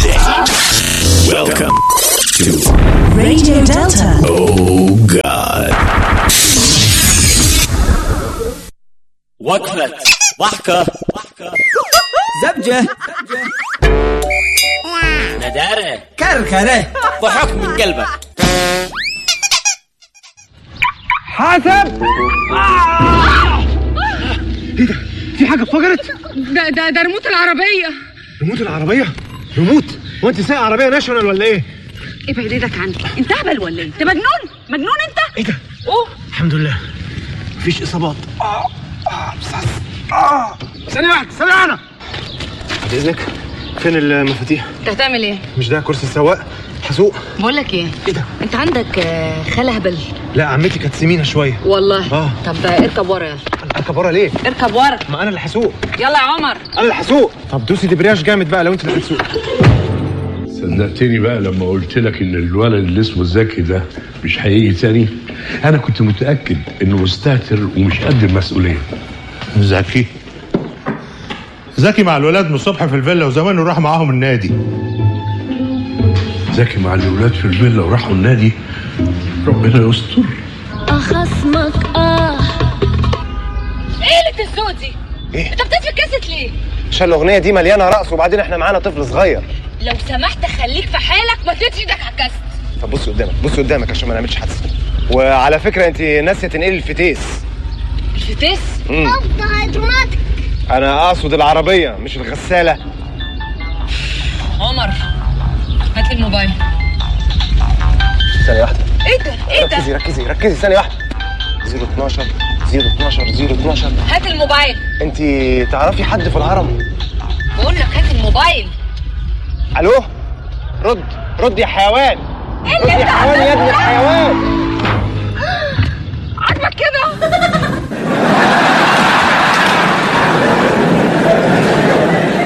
Tuesday. Welcome to Radio Delta. Oh God. وقفة ضحكة زبجة ندارة كركرة ضحك من قلبك في حاجه اتفجرت ده ده ده ريموت العربية ريموت العربيه ريموت هو انت سايق عربيه ناشونال ولا ايه ابعد ايدك عني انت اهبل ولا ايه؟ انت مجنون؟ مجنون انت؟ ايه ده اوه الحمد لله مفيش اصابات اه اه بس اه ثانيه واحده ثانيه واحده بعد اذنك فين المفاتيح انت هتعمل ايه؟ مش ده كرسي السواق هسوق بقول لك ايه؟ ايه ده انت عندك آه، خالة هبل لا عمتي كانت سمينه شويه والله آه. طب اركب ورا يلا اركب ورا ليه اركب ورا ما انا اللي هسوق يلا يا عمر انا اللي هسوق طب دوسي دبرياج جامد بقى لو انت اللي هتسوق صدقتني بقى لما قلت لك ان الولد اللي اسمه زكي ده مش هيجي تاني انا كنت متاكد انه مستهتر ومش قد المسؤوليه زكي زكي مع الولاد من الصبح في الفيلا وزمانه راح معاهم النادي زكي مع الولاد في الفيلا وراحوا النادي ربنا يستر اخصمك اه ايه اللي الصوت دي؟ إيه؟ انت بتطفي الكاسيت ليه؟ عشان الاغنيه دي مليانه رقص وبعدين احنا معانا طفل صغير لو سمحت خليك في حالك ما تدش ايدك على الكاسيت طب بصي قدامك بصي قدامك عشان ما نعملش حادثه وعلى فكره انت ناسيه تنقلي الفتيس الفتيس مم. انا اقصد العربيه مش الغساله عمر هات لي الموبايل ثانيه واحده ايه ده؟ ايه ركزي ده؟ ركزي ركزي ثانيه واحده 012 012 012 هات الموبايل انت تعرفي حد في الهرم بقول لك هات الموبايل الو رد رد يا حيوان رد يا حيوان يا ابني